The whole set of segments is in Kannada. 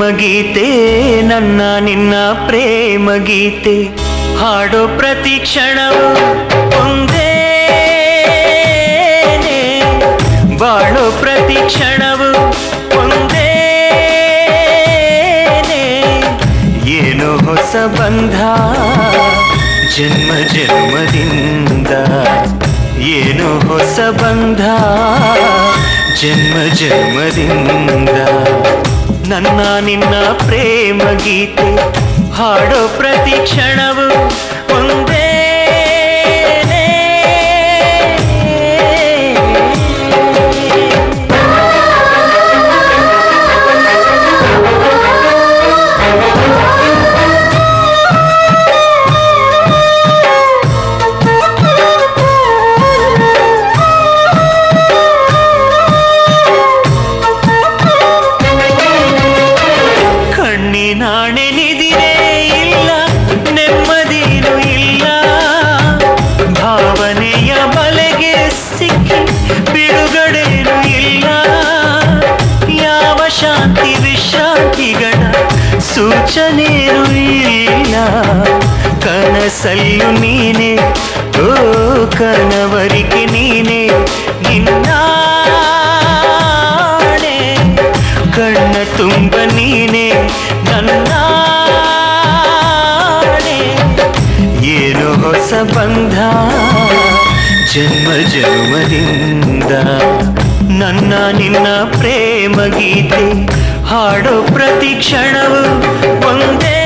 ಗೀತೆ ನನ್ನ ನಿನ್ನ ಪ್ರೇಮ ಗೀತೆ ಹಾಡೋ ಪ್ರತಿ ಕ್ಷಣವು ಒಂದೇನೆ ಬಾಳೋ ಪ್ರತಿ ಕ್ಷಣವು ಒಂದೇನೆ ಏನೋ ಹೊಸ ಬಂಧ ಜನ್ಮ ಜನ್ಮದಿಂದ ಏನೋ ಹೊಸ ಬಂಧ ಜನ್ಮ ಜನ್ಮದಿಂದ ನನ್ನ ನಿನ್ನ ಪ್ರೇಮ ಗೀತೆ ಹಾಡೋ ಪ್ರತಿ ಕ್ಷಣವು ಒಂದೇ ಕಣ್ಣಿನಾಣೆ ನಿದಿರೇ ಇಲ್ಲ ನೆಮ್ಮದಿನೂ ಇಲ್ಲ ಭಾವನೆಯ ಬಲೆಗೆ ಸಿಕ್ಕಿ ಬಿಡುಗಡೆನೂ ಇಲ್ಲ ಯಾವ ಶಾಂತಿ ವಿಶ್ರಾಂತಿಗಳ ಸೂಚನೆಯೂ ಇಲ್ಲ ಕನಸಲ್ಲೂ ನೀನೆ ಓ ಕನವರಿಗೆ ನೀನೆ ನಿನ್ನಾಣೆ ಕಣ್ಣ ತುಂಬ ನೀನೆ ನನ್ನಾಣೆ ಏನು ಹೊಸ ಬಂಧ ಜನ್ಮ ಜನ್ಮದಿಂದ ನನ್ನ ನಿನ್ನ ಪ್ರೇಮ ಗೀತೆ ಹಾಡೋ ಪ್ರತಿ ಕ್ಷಣವು ಒಂದೇ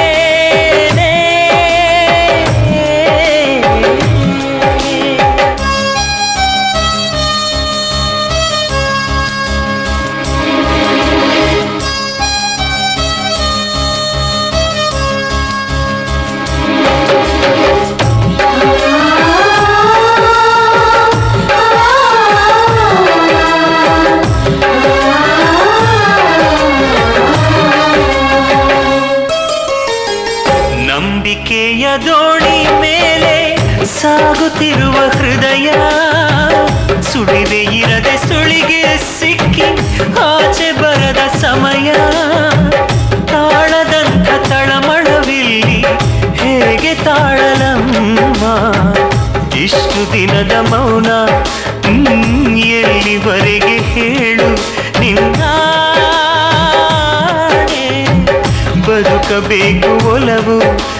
ನಂಬಿಕೆಯ ದೋಣಿ ಮೇಲೆ ಸಾಗುತ್ತಿರುವ ಹೃದಯ ಸುಳಿವೆ ಇರದೆ ಸುಳಿಗೆ ಸಿಕ್ಕಿ ಆಚೆ ಬರದ ಸಮಯ ತಾಳದಂಥ ತಳಮಳವಿಲ್ಲಿ ಹೇಗೆ ತಾಳಲಮ್ಮ ಇಷ್ಟು ದಿನದ ಮೌನ ಹ್ಮ್, ಎಲ್ಲಿವರೆಗೆ ಹೇಳು ನಿನ್ನಾಣೆ ಬದುಕಬೇಕು ಒಲವು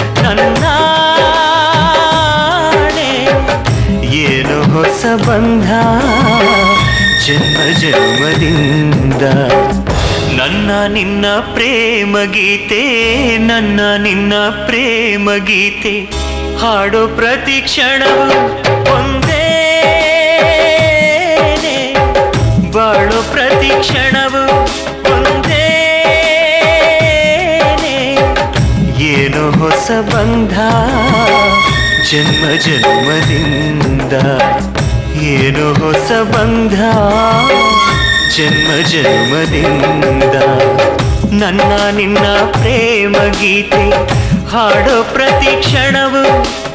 ನನ್ನಾಣೆ ಏನು ಹೊಸ ಬಂಧ ಜನ್ಮ ಜನ್ಮದಿಂದ ನನ್ನ ನಿನ್ನ ಪ್ರೇಮ ಗೀತೆ ನನ್ನ ನಿನ್ನ ಪ್ರೇಮ ಗೀತೆ ಹಾಡೋ ಪ್ರತಿ ಕ್ಷಣವು ಒಂದೇನೆ ಬಾಳೋ ಪ್ರತಿ ಕ್ಷಣವು ಒಂದೇನೆ ಏನೋ ಹೊಸ ಬಂಧ ಜನ್ಮ ಜನ್ಮದಿಂದ ಏನೋ ಹೊಸ ಬಂಧ ಜನ್ಮ ಜನ್ಮದಿಂದ ನನ್ನ ನಿನ್ನ ಪ್ರೇಮ ಗೀತೆ ಹಾಡೋ ಪ್ರತಿ ಕ್ಷಣವು